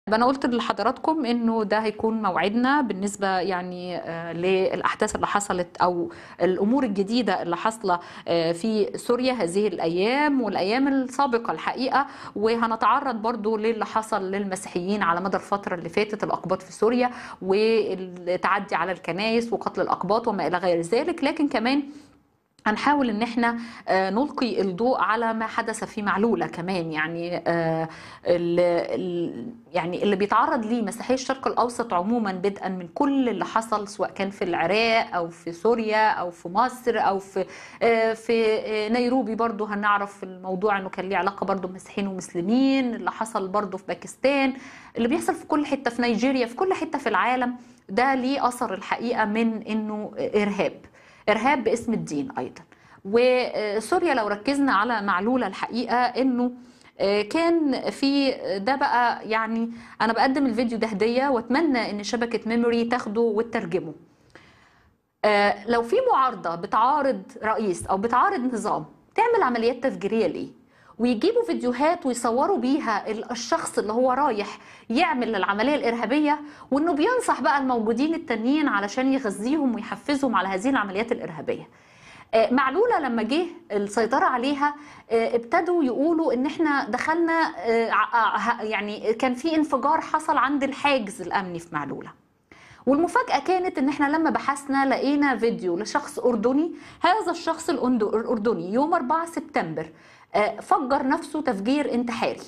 انا قلت لحضراتكم انه ده هيكون موعدنا بالنسبه يعني آه، للاحداث اللي حصلت او الامور الجديده اللي حاصله آه، في سوريا هذه الايام والايام السابقه الحقيقه وهنتعرض برضو للي حصل للمسيحيين على مدى الفتره اللي فاتت الاقباط في سوريا والتعدي على الكنائس وقتل الاقباط وما الى غير ذلك لكن كمان هنحاول ان احنا آه، نلقي الضوء على ما حدث في معلوله كمان يعني آه، ال- ال- يعني اللي بيتعرض ليه مسيحي الشرق الاوسط عموما بدءا من كل اللي حصل سواء كان في العراق او في سوريا او في مصر او في آه، في آه، نيروبي برضو هنعرف الموضوع انه كان ليه علاقه برضو بمسيحيين ومسلمين اللي حصل برضو في باكستان اللي بيحصل في كل حته في نيجيريا في كل حته في العالم ده ليه اثر الحقيقه من انه ارهاب ارهاب باسم الدين ايضا وسوريا لو ركزنا على معلوله الحقيقه انه آه، كان في ده بقى يعني انا بقدم الفيديو ده هديه واتمنى ان شبكه ميموري تاخده وتترجمه آه، لو في معارضه بتعارض رئيس او بتعارض نظام تعمل عمليات تفجيريه ليه ويجيبوا فيديوهات ويصوروا بيها ال- الشخص اللي هو رايح يعمل العمليه الارهابيه وانه بينصح بقى الموجودين التانيين علشان يغذيهم ويحفزهم على هذه العمليات الارهابيه آه، معلوله لما جه السيطره عليها آه، ابتدوا يقولوا ان احنا دخلنا آه، ع- ع- يعني كان في انفجار حصل عند الحاجز الامني في معلوله والمفاجأة كانت إن إحنا لما بحثنا لقينا فيديو لشخص أردني هذا الشخص الأندو- الأردني يوم 4 سبتمبر آه، فجر نفسه تفجير انتحاري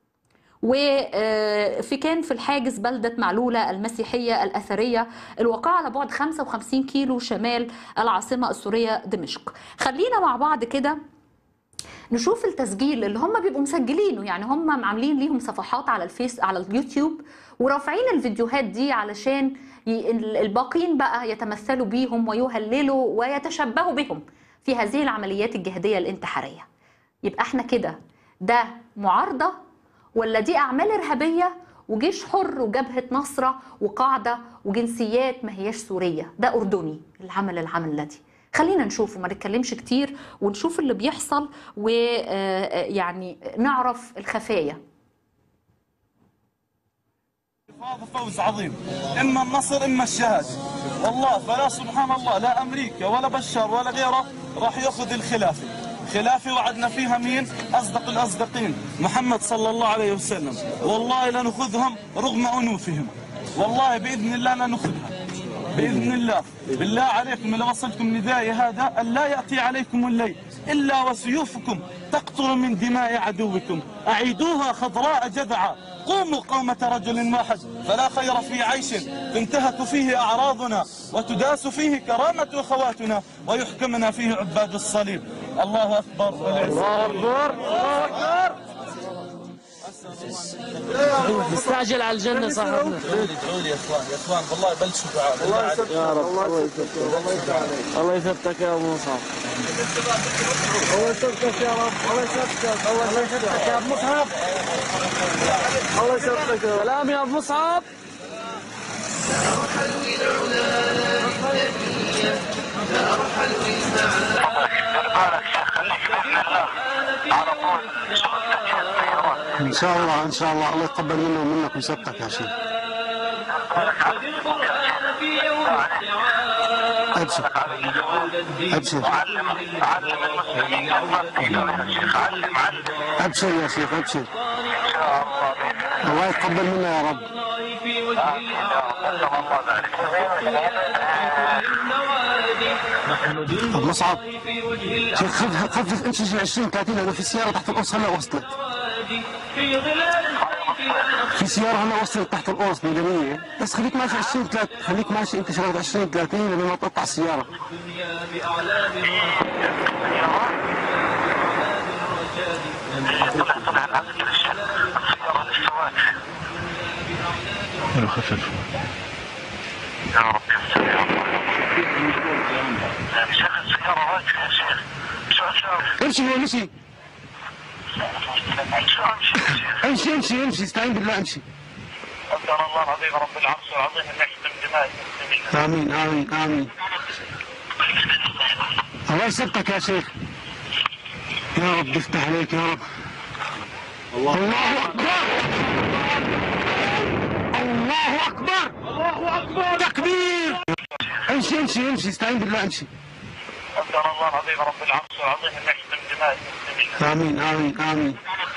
وفي كان في الحاجز بلدة معلولة المسيحية الأثرية الواقعة على بعد 55 كيلو شمال العاصمة السورية دمشق خلينا مع بعض كده نشوف التسجيل اللي هم بيبقوا مسجلينه يعني هم عاملين ليهم صفحات على الفيس على اليوتيوب ورافعين الفيديوهات دي علشان ي- الباقين بقى يتمثلوا بيهم ويهللوا ويتشبهوا بهم في هذه العمليات الجهادية الانتحارية يبقى احنا كده ده معارضة ولا دي أعمال إرهابية وجيش حر وجبهة نصرة وقاعدة وجنسيات ما هياش سورية ده أردني اللي عمل العملة دي خلينا نشوف وما نتكلمش كتير ونشوف اللي بيحصل ويعني نعرف الخفايا هذا فوز عظيم اما النصر اما الشهاده والله فلا سبحان الله لا امريكا ولا بشار ولا غيره راح ياخذ الخلافه خلافه وعدنا فيها مين اصدق الاصدقين محمد صلى الله عليه وسلم والله لناخذهم رغم انوفهم والله باذن الله لناخذها باذن الله بالله عليكم لو وصلتم ندائي هذا ان لا ياتي عليكم الليل الا وسيوفكم تقطر من دماء عدوكم اعيدوها خضراء جذعا قوموا قومة رجل واحد فلا خير في عيش تنتهك فيه أعراضنا وتداس فيه كرامة أخواتنا ويحكمنا فيه عباد الصليب الله أكبر الله أكبر مستعجل على الجنة صاحبنا ادعوا لي يا اخوان يا اخوان والله بلشوا دعاء بالله عليكم. يا رب الله يثبتك الله يثبتك يا ابو مصعب الله يثبتك يا رب الله يثبتك الله يثبتك يا ابو مصعب الله يثبتك سلام يا ابو مصعب ان شاء الله ان شاء الله الله يتقبل منا ومنك ويثبتك يا شيخ ابشر ابشر ابشر يا شيخ ابشر الله يتقبل منا يا رب طب مصعب شيخ خفف خفف امشي شي 20 30 انا في سياره تحت القرص هلا وصلت في سياره هلا وصلت تحت القرص ميدانيه بس خليك ماشي 20 30 خليك ماشي انت شغلت 20 30 لما ما تقطع السياره ايوه خفف يا رب يسر يا رب شيخ السيارة واقفة يا شيخ شو شو امشي هو مشي شو امشي يا شيخ امشي امشي امشي استعين بالله امشي أسأل الله العظيم رب العرش العظيم أن يحسن دماء المسلمين امين امين امين الله يثبتك يا شيخ يا رب يفتح عليك يا رب الله اكبر امشي امشي امشي استعين بالله امشي أسأل الله العظيم رب العرش العظيم أن يحسن دماء المسلمين امين امين امين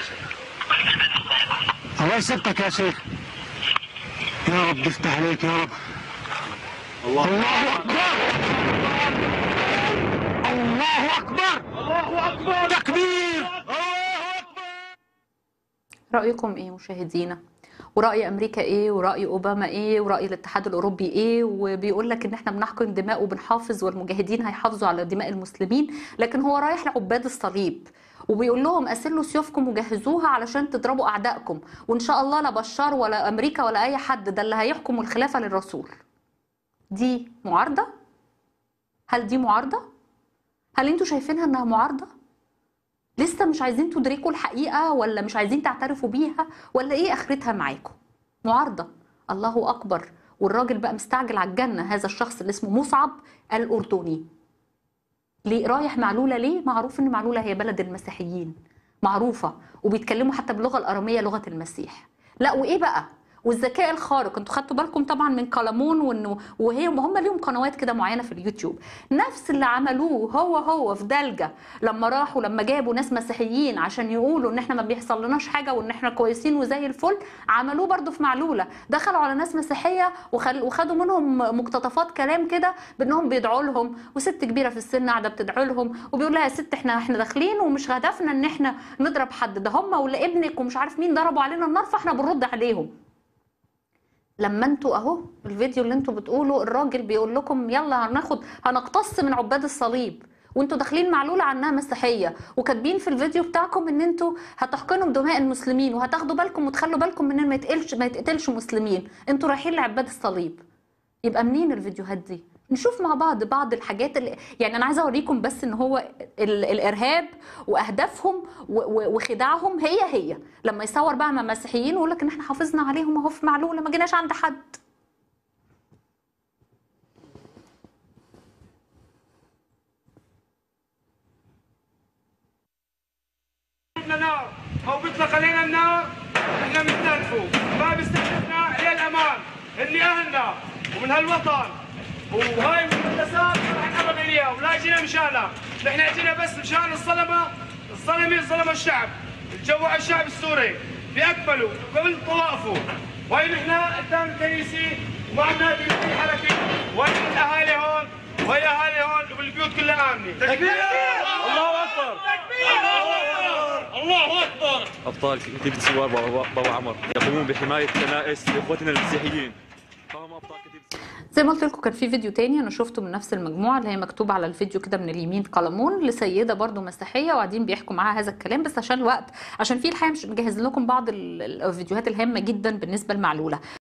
الله يثبتك يا شيخ يا رب يفتح عليك يا رب الله اكبر الله اكبر الله اكبر تكبير الله اكبر رأيكم ايه مشاهدينا ورأي أمريكا إيه ورأي أوباما إيه ورأي الاتحاد الأوروبي إيه وبيقول لك إن إحنا بنحقن دماء وبنحافظ والمجاهدين هيحافظوا على دماء المسلمين لكن هو رايح لعباد الصليب وبيقول لهم أسلوا سيوفكم وجهزوها علشان تضربوا أعدائكم وإن شاء الله لا بشار ولا أمريكا ولا أي حد ده اللي هيحكم الخلافة للرسول دي معارضة؟ هل دي معارضة؟ هل انتوا شايفينها انها معارضة؟ لسه مش عايزين تدركوا الحقيقة ولا مش عايزين تعترفوا بيها ولا ايه اخرتها معاكم معارضة الله اكبر والراجل بقى مستعجل على الجنة هذا الشخص اللي اسمه مصعب الاردني ليه رايح معلولة ليه معروف ان معلولة هي بلد المسيحيين معروفة وبيتكلموا حتى باللغة الأرامية لغة المسيح لا وايه بقى والذكاء الخارق انتوا خدتوا بالكم طبعا من كلامون وانه وهي هم ليهم قنوات كده معينه في اليوتيوب نفس اللي عملوه هو هو في دلجه لما راحوا لما جابوا ناس مسيحيين عشان يقولوا ان احنا ما بيحصل لناش حاجه وان احنا كويسين وزي الفل عملوه برضو في معلوله دخلوا على ناس مسيحيه وخل... وخدوا منهم مقتطفات كلام كده بانهم بيدعوا لهم وست كبيره في السن قاعده بتدعو لهم وبيقول لها يا ست احنا احنا داخلين ومش هدفنا ان احنا نضرب حد ده هم ولا ابنك ومش عارف مين ضربوا علينا النار فاحنا بنرد عليهم لما انتوا اهو الفيديو اللي انتوا بتقولوا الراجل بيقول لكم يلا هناخد هنقتص من عباد الصليب وانتوا داخلين معلوله عنها مسيحيه وكاتبين في الفيديو بتاعكم ان انتوا هتحقنوا بدماء المسلمين وهتاخدوا بالكم وتخلوا بالكم من ان ما يتقلش ما يتقتلش مسلمين انتوا رايحين لعباد الصليب يبقى منين الفيديوهات دي نشوف مع بعض بعض الحاجات اللي يعني انا عايزه اوريكم بس ان هو ال... الارهاب واهدافهم و... و... وخداعهم هي هي لما يصور بقى مع مسيحيين ويقول لك ان احنا حافظنا عليهم اهو في معلوله ما جيناش عند حد لنا نار او بيطلق علينا النار احنا بنستهدفوا ما بيستهدفنا الى الامان اني اهلنا ومن هالوطن وهاي المقدسات راح نقرب اليها ولا جينا مشانها نحن جينا بس مشان الظلمه الظلمه اللي ظلموا الشعب الجوع الشعب السوري باكمله بكل طوائفه وهي نحن قدام الكنيسه ومعنا في حركه وهي الاهالي هون وهي اهالي هون والبيوت كلها امنه تكبير الله اكبر الله اكبر أبطال كتيبة سوار بابا, بابا عمر يقومون بحماية كنائس إخوتنا المسيحيين فهم أبطال كتيبة زي ما قلت لكم كان في فيديو تاني انا شفته من نفس المجموعه اللي هي مكتوب على الفيديو كده من اليمين قلمون لسيده برضو مسيحيه وقاعدين بيحكوا معاها هذا الكلام بس عشان الوقت عشان في الحقيقه مش مجهز لكم بعض ال- الفيديوهات الهامه جدا بالنسبه لمعلوله